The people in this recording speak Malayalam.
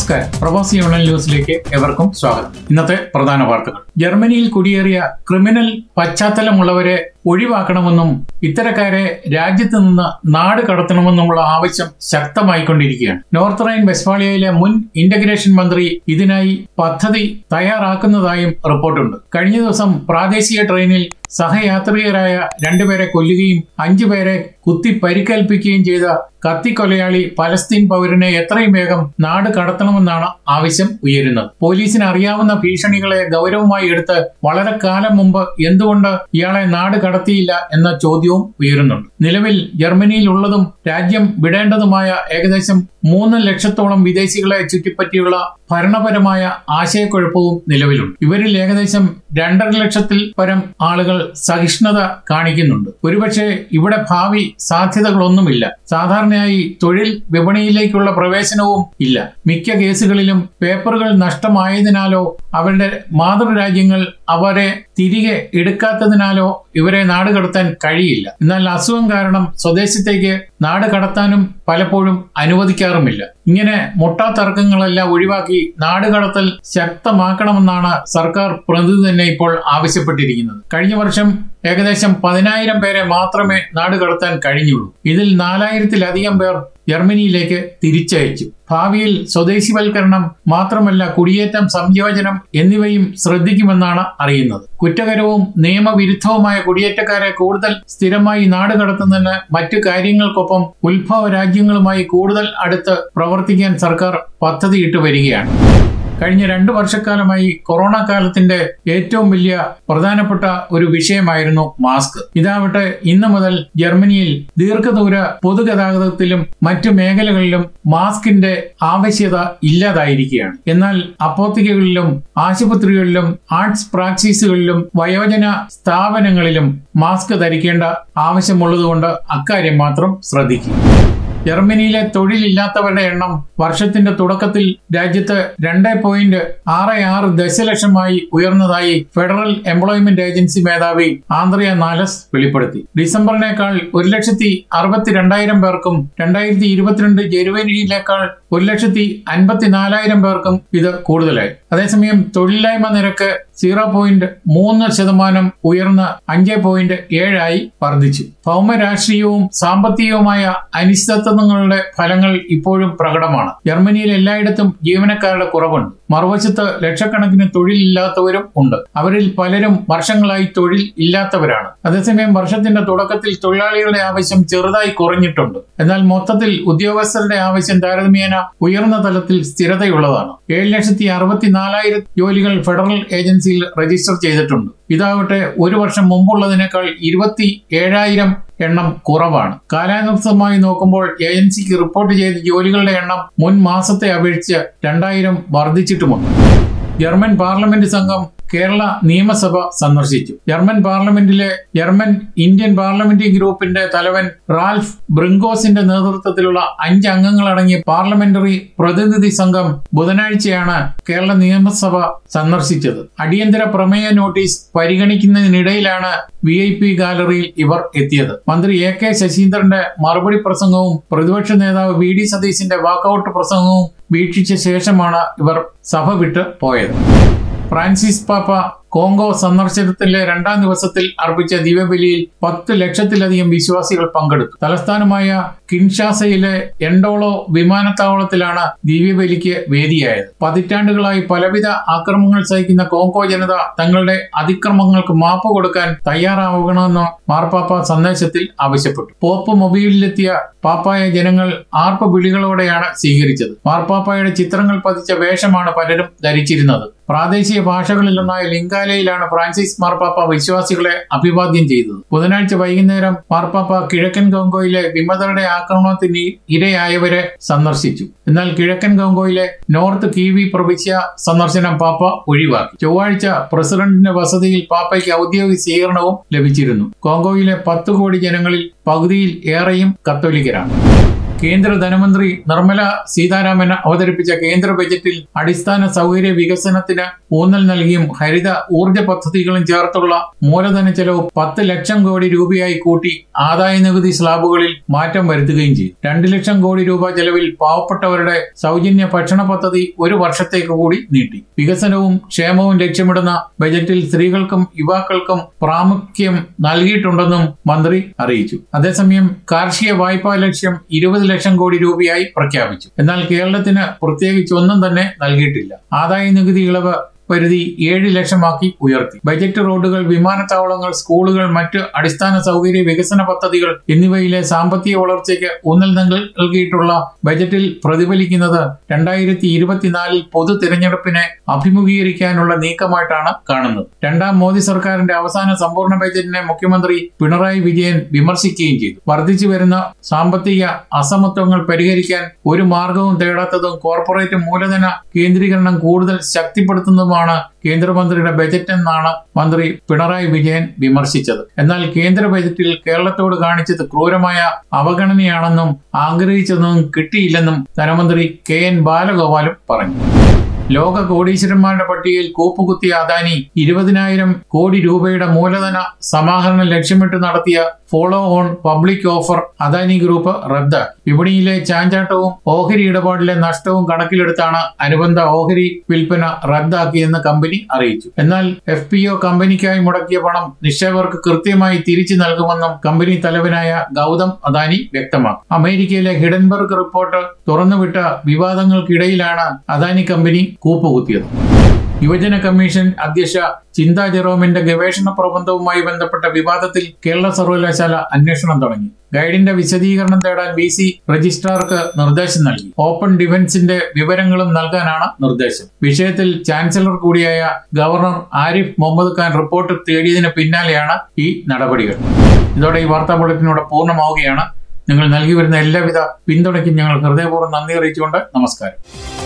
നമസ്കാരം പ്രവാസി യൂണിയൻ ന്യൂസിലേക്ക് എവർക്കും സ്വാഗതം ഇന്നത്തെ പ്രധാന വാർത്തകൾ ജർമ്മനിയിൽ കുടിയേറിയ ക്രിമിനൽ പശ്ചാത്തലമുള്ളവരെ ഒഴിവാക്കണമെന്നും ഇത്തരക്കാരെ രാജ്യത്ത് നിന്ന് നാട് കടത്തണമെന്നുമുള്ള ആവശ്യം ശക്തമായിക്കൊണ്ടിരിക്കുകയാണ് നോർത്ത് റൈൻ വെസ്റ്റ്ഫാളിയയിലെ മുൻ ഇന്റഗ്രേഷൻ മന്ത്രി ഇതിനായി പദ്ധതി തയ്യാറാക്കുന്നതായും റിപ്പോർട്ടുണ്ട് കഴിഞ്ഞ ദിവസം പ്രാദേശിക ട്രെയിനിൽ സഹയാത്രികരായ രണ്ടുപേരെ കൊല്ലുകയും അഞ്ചുപേരെ കുത്തി പരിക്കേൽപ്പിക്കുകയും ചെയ്ത കത്തിക്കൊലയാളി പലസ്തീൻ പൗരനെ എത്രയും വേഗം നാട് കടത്തണമെന്നാണ് ആവശ്യം ഉയരുന്നത് പോലീസിന് അറിയാവുന്ന ഭീഷണികളെ ഗൗരവമായി എടുത്ത് വളരെ കാലം മുമ്പ് എന്തുകൊണ്ട് ഇയാളെ നാട് കടത്തിയില്ല എന്ന ചോദ്യവും ഉയരുന്നുണ്ട് നിലവിൽ ജർമ്മനിയിൽ ഉള്ളതും രാജ്യം വിടേണ്ടതുമായ ഏകദേശം മൂന്ന് ലക്ഷത്തോളം വിദേശികളെ ചുറ്റിപ്പറ്റിയുള്ള ഭരണപരമായ ആശയക്കുഴപ്പവും നിലവിലുണ്ട് ഇവരിൽ ഏകദേശം രണ്ടര ലക്ഷത്തിൽ പരം ആളുകൾ സഹിഷ്ണുത കാണിക്കുന്നുണ്ട് ഒരുപക്ഷെ ഇവിടെ ഭാവി സാധ്യതകളൊന്നുമില്ല സാധാരണയായി തൊഴിൽ വിപണിയിലേക്കുള്ള പ്രവേശനവും ഇല്ല മിക്ക കേസുകളിലും പേപ്പറുകൾ നഷ്ടമായതിനാലോ അവരുടെ മാതൃരാജ്യങ്ങൾ അവരെ തിരികെ എടുക്കാത്തതിനാലോ ഇവരെ നാട് കടത്താൻ കഴിയില്ല എന്നാൽ അസുഖം കാരണം സ്വദേശത്തേക്ക് നാട് കടത്താനും പലപ്പോഴും അനുവദിക്കാറുമില്ല ഇങ്ങനെ മുട്ടാത്തർക്കങ്ങളെല്ലാം ഒഴിവാക്കി നാട് കടത്തൽ ശക്തമാക്കണമെന്നാണ് സർക്കാർ പ്രതിനിധി തന്നെ ഇപ്പോൾ ആവശ്യപ്പെട്ടിരിക്കുന്നത് കഴിഞ്ഞ വർഷം ഏകദേശം പതിനായിരം പേരെ മാത്രമേ നാട് കടത്താൻ കഴിഞ്ഞുള്ളൂ ഇതിൽ നാലായിരത്തിലധികം പേർ ജർമ്മനിയിലേക്ക് തിരിച്ചയച്ചു ഭാവിയിൽ സ്വദേശിവൽക്കരണം മാത്രമല്ല കുടിയേറ്റം സംയോജനം എന്നിവയും ശ്രദ്ധിക്കുമെന്നാണ് അറിയുന്നത് കുറ്റകരവും നിയമവിരുദ്ധവുമായ കുടിയേറ്റക്കാരെ കൂടുതൽ സ്ഥിരമായി നാട് കടത്തുന്നതിന് മറ്റു കാര്യങ്ങൾക്കൊപ്പം ഉത്ഭവ രാജ്യങ്ങളുമായി കൂടുതൽ അടുത്ത് പ്രവർത്തിക്കാൻ സർക്കാർ പദ്ധതിയിട്ട് വരികയാണ് കഴിഞ്ഞ രണ്ടു വർഷക്കാലമായി കൊറോണ കാലത്തിന്റെ ഏറ്റവും വലിയ പ്രധാനപ്പെട്ട ഒരു വിഷയമായിരുന്നു മാസ്ക് ഇതാവട്ടെ ഇന്നു മുതൽ ജർമ്മനിയിൽ ദീർഘദൂര പൊതുഗതാഗതത്തിലും മറ്റു മേഖലകളിലും മാസ്കിന്റെ ആവശ്യത ഇല്ലാതായിരിക്കുകയാണ് എന്നാൽ അപ്പോത്തികകളിലും ആശുപത്രികളിലും ആർട്സ് പ്രാക്ടീസുകളിലും വയോജന സ്ഥാപനങ്ങളിലും മാസ്ക് ധരിക്കേണ്ട ആവശ്യമുള്ളതുകൊണ്ട് അക്കാര്യം മാത്രം ശ്രദ്ധിക്കുക ജർമ്മനിയിലെ തൊഴിലില്ലാത്തവരുടെ എണ്ണം വർഷത്തിന്റെ തുടക്കത്തിൽ രാജ്യത്ത് രണ്ട് പോയിന്റ് ആറ് ആറ് ദശലക്ഷമായി ഉയർന്നതായി ഫെഡറൽ എംപ്ലോയ്മെന്റ് ഏജൻസി മേധാവി ആന്ത്രിയ നാലസ് വെളിപ്പെടുത്തി ഡിസംബറിനേക്കാൾ ഒരു ലക്ഷത്തി അറുപത്തിരണ്ടായിരം പേർക്കും രണ്ടായിരത്തി ഇരുപത്തിരണ്ട് ജനുവരിയിലേക്കാൾ ഒരു ലക്ഷത്തി അൻപത്തിനാലായിരം പേർക്കും ഇത് കൂടുതലായി അതേസമയം തൊഴിലില്ലായ്മ നിരക്ക് സീറോ പോയിന്റ് മൂന്ന് ശതമാനം ഉയർന്ന് അഞ്ച് പോയിന്റ് ഏഴായി വർദ്ധിച്ചു ഭൗമ രാഷ്ട്രീയവും സാമ്പത്തികവുമായ അനിശ്ചിതത്വങ്ങളുടെ ഫലങ്ങൾ ഇപ്പോഴും പ്രകടമാണ് ജർമ്മനിയിൽ എല്ലായിടത്തും ജീവനക്കാരുടെ കുറവുണ്ട് മറുവശത്ത് ലക്ഷക്കണക്കിന് തൊഴിലില്ലാത്തവരും ഉണ്ട് അവരിൽ പലരും വർഷങ്ങളായി തൊഴിൽ ഇല്ലാത്തവരാണ് അതേസമയം വർഷത്തിന്റെ തുടക്കത്തിൽ തൊഴിലാളികളുടെ ആവശ്യം ചെറുതായി കുറഞ്ഞിട്ടുണ്ട് എന്നാൽ മൊത്തത്തിൽ ഉദ്യോഗസ്ഥരുടെ ആവശ്യം താരതമ്യേന ഉയർന്ന തലത്തിൽ സ്ഥിരതയുള്ളതാണ് ഏഴ് ലക്ഷത്തി അറുപത്തിനാലായിരം ജോലികൾ ഫെഡറൽ ഏജൻസിയിൽ രജിസ്റ്റർ ചെയ്തിട്ടുണ്ട് ഇതാവട്ടെ ഒരു വർഷം മുമ്പുള്ളതിനേക്കാൾ ഇരുപത്തി ഏഴായിരം എണ്ണം കുറവാണ് കാലാനുസൃതമായി നോക്കുമ്പോൾ ഏജൻസിക്ക് റിപ്പോർട്ട് ചെയ്ത ജോലികളുടെ എണ്ണം മുൻ മാസത്തെ അപേക്ഷിച്ച് രണ്ടായിരം വർദ്ധിച്ചിട്ടുമുണ്ട് ജർമ്മൻ പാർലമെന്റ് സംഘം കേരള നിയമസഭ സന്ദർശിച്ചു ജർമ്മൻ പാർലമെന്റിലെ ജർമ്മൻ ഇന്ത്യൻ പാർലമെന്ററി ഗ്രൂപ്പിന്റെ തലവൻ റാൽഫ് ബ്രിങ്കോസിന്റെ നേതൃത്വത്തിലുള്ള അഞ്ച് അംഗങ്ങളടങ്ങിയ പാർലമെന്ററി പ്രതിനിധി സംഘം ബുധനാഴ്ചയാണ് കേരള നിയമസഭ സന്ദർശിച്ചത് അടിയന്തര പ്രമേയ നോട്ടീസ് പരിഗണിക്കുന്നതിനിടയിലാണ് വി ഐ പി ഗാലറിയിൽ ഇവർ എത്തിയത് മന്ത്രി എ കെ ശശീന്ദ്രന്റെ മറുപടി പ്രസംഗവും പ്രതിപക്ഷ നേതാവ് വി ഡി സതീശിന്റെ വാക്കൌട്ട് പ്രസംഗവും വീക്ഷിച്ച ശേഷമാണ് ഇവർ സഭ വിട്ട് പോയത് ഫ്രാൻസിസ് പാപ്പ കോങ്കോ സന്ദർശനത്തിലെ രണ്ടാം ദിവസത്തിൽ അർപ്പിച്ച ദിവ്യബലിയിൽ പത്ത് ലക്ഷത്തിലധികം വിശ്വാസികൾ പങ്കെടുത്തു തലസ്ഥാനമായ കിൻഷാസയിലെ എൻഡോളോ വിമാനത്താവളത്തിലാണ് ദിവ്യബലിക്ക് വേദിയായത് പതിറ്റാണ്ടുകളായി പലവിധ ആക്രമണങ്ങൾ സഹിക്കുന്ന കോങ്കോ ജനത തങ്ങളുടെ അതിക്രമങ്ങൾക്ക് മാപ്പ് കൊടുക്കാൻ തയ്യാറാവണമെന്ന് മാർപ്പാപ്പ സന്ദേശത്തിൽ ആവശ്യപ്പെട്ടു പോപ്പ് മൊബൈലിലെത്തിയ പാപ്പായ ജനങ്ങൾ ആർപ്പ് വിളികളോടെയാണ് സ്വീകരിച്ചത് മാർപ്പാപ്പായുടെ ചിത്രങ്ങൾ പതിച്ച വേഷമാണ് പലരും ധരിച്ചിരുന്നത് പ്രാദേശിക ഭാഷകളിലൊന്നായ ലിംഗാലയിലാണ് ഫ്രാൻസിസ് മാർപ്പാപ്പ വിശ്വാസികളെ അഭിവാദ്യം ചെയ്തത് ബുധനാഴ്ച വൈകുന്നേരം മാർപ്പാപ്പ കിഴക്കൻ കോങ്കോയിലെ വിമതരുടെ ആക്രമണത്തിന് ഇരയായവരെ സന്ദർശിച്ചു എന്നാൽ കിഴക്കൻ കോങ്കോയിലെ നോർത്ത് കീവി പ്രവിശ്യ സന്ദർശനം പാപ്പ ഒഴിവാക്കി ചൊവ്വാഴ്ച പ്രസിഡന്റിന്റെ വസതിയിൽ പാപ്പയ്ക്ക് ഔദ്യോഗിക സ്വീകരണവും ലഭിച്ചിരുന്നു കോങ്കോയിലെ പത്ത് കോടി ജനങ്ങളിൽ പകുതിയിൽ ഏറെയും കത്തോലിക്കരാണ് കേന്ദ്ര ധനമന്ത്രി നിർമ്മല സീതാരാമൻ അവതരിപ്പിച്ച കേന്ദ്ര ബജറ്റിൽ അടിസ്ഥാന സൗകര്യ വികസനത്തിന് ഊന്നൽ നൽകിയും ഹരിത ഊർജ പദ്ധതികളും ചേർത്തുള്ള മൂലധന ചെലവ് പത്ത് ലക്ഷം കോടി രൂപയായി കൂട്ടി ആദായ നികുതി സ്ലാബുകളിൽ മാറ്റം വരുത്തുകയും ചെയ്തു രണ്ട് ലക്ഷം കോടി രൂപ ചെലവിൽ പാവപ്പെട്ടവരുടെ സൗജന്യ ഭക്ഷണ പദ്ധതി ഒരു വർഷത്തേക്ക് കൂടി നീട്ടി വികസനവും ക്ഷേമവും ലക്ഷ്യമിടുന്ന ബജറ്റിൽ സ്ത്രീകൾക്കും യുവാക്കൾക്കും പ്രാമുഖ്യം നൽകിയിട്ടുണ്ടെന്നും മന്ത്രി അറിയിച്ചു അതേസമയം കാർഷിക വായ്പാ ലക്ഷ്യം ഇരുപത് ലക്ഷം കോടി രൂപയായി പ്രഖ്യാപിച്ചു എന്നാൽ കേരളത്തിന് പ്രത്യേകിച്ച് ഒന്നും തന്നെ നൽകിയിട്ടില്ല ആദായ നികുതി ഇളവ് പരിധി ഏഴ് ലക്ഷമാക്കി ഉയർത്തി ബജറ്റ് റോഡുകൾ വിമാനത്താവളങ്ങൾ സ്കൂളുകൾ മറ്റ് അടിസ്ഥാന സൗകര്യ വികസന പദ്ധതികൾ എന്നിവയിലെ സാമ്പത്തിക വളർച്ചയ്ക്ക് ഊന്നൽ നൽകിയിട്ടുള്ള ബജറ്റിൽ പ്രതിഫലിക്കുന്നത് രണ്ടായിരത്തി ഇരുപത്തിനാലിൽ പൊതു തിരഞ്ഞെടുപ്പിനെ അഭിമുഖീകരിക്കാനുള്ള നീക്കമായിട്ടാണ് കാണുന്നത് രണ്ടാം മോദി സർക്കാരിന്റെ അവസാന സമ്പൂർണ്ണ ബജറ്റിനെ മുഖ്യമന്ത്രി പിണറായി വിജയൻ വിമർശിക്കുകയും ചെയ്തു വർദ്ധിച്ചു വരുന്ന സാമ്പത്തിക അസമത്വങ്ങൾ പരിഹരിക്കാൻ ഒരു മാർഗവും തേടാത്തതും കോർപ്പറേറ്റ് മൂലധന കേന്ദ്രീകരണം കൂടുതൽ ശക്തിപ്പെടുത്തുന്നതുമാണ് കേന്ദ്രമന്ത്രിയുടെ ബജറ്റ് എന്നാണ് മന്ത്രി പിണറായി വിജയൻ വിമർശിച്ചത് എന്നാൽ കേന്ദ്ര ബജറ്റിൽ കേരളത്തോട് കാണിച്ചത് ക്രൂരമായ അവഗണനയാണെന്നും ആഗ്രഹിച്ചതൊന്നും കിട്ടിയില്ലെന്നും ധനമന്ത്രി കെ എൻ ബാലഗോപാലും പറഞ്ഞു ലോക കോടീശ്വരന്മാരുടെ പട്ടികയിൽ കൂപ്പുകുത്തിയ അദാനി ഇരുപതിനായിരം കോടി രൂപയുടെ മൂലധന സമാഹരണം ലക്ഷ്യമിട്ട് നടത്തിയ follow on public offer Adani group റദ്ദാക്കി വിപണിയിലെ ചാഞ്ചാട്ടവും ഓഹരി ഇടപാടിലെ നഷ്ടവും കണക്കിലെടുത്താണ് അനുബന്ധ ഓഹരി വിൽപ്പന റദ്ദാക്കിയെന്ന് കമ്പനി അറിയിച്ചു എന്നാൽ എഫ് പി ഒ കമ്പനിക്കായി മുടക്കിയ പണം നിക്ഷേപകർക്ക് കൃത്യമായി തിരിച്ചു നൽകുമെന്നും കമ്പനി തലവനായ ഗൗതം അദാനി വ്യക്തമാക്കി അമേരിക്കയിലെ ഹിഡൻബർഗ് റിപ്പോർട്ട് തുറന്നുവിട്ട വിവാദങ്ങൾക്കിടയിലാണ് അദാനി കമ്പനി കൂപ്പുകുത്തിയത് യുവജന കമ്മീഷൻ അധ്യക്ഷ ചിന്താ ജെറോമിന്റെ ഗവേഷണ പ്രബന്ധവുമായി ബന്ധപ്പെട്ട വിവാദത്തിൽ കേരള സർവകലാശാല അന്വേഷണം തുടങ്ങി ഗൈഡിന്റെ വിശദീകരണം തേടാൻ വി സി രജിസ്ട്രാർക്ക് നിർദ്ദേശം നൽകി ഓപ്പൺ ഡിഫൻസിന്റെ വിവരങ്ങളും നൽകാനാണ് നിർദ്ദേശം വിഷയത്തിൽ ചാൻസലർ കൂടിയായ ഗവർണർ ആരിഫ് മുഹമ്മദ് ഖാൻ റിപ്പോർട്ട് തേടിയതിന് പിന്നാലെയാണ് ഈ നടപടികൾ ഇതോടെ ഈ വാർത്താ ബുള്ളറ്റിനോട് പൂർണ്ണമാവുകയാണ് നിങ്ങൾ നൽകി വരുന്ന എല്ലാവിധ പിന്തുണയ്ക്കും ഞങ്ങൾ ഹൃദയപൂർവ്വം നന്ദി അറിയിച്ചുകൊണ്ട് നമസ്കാരം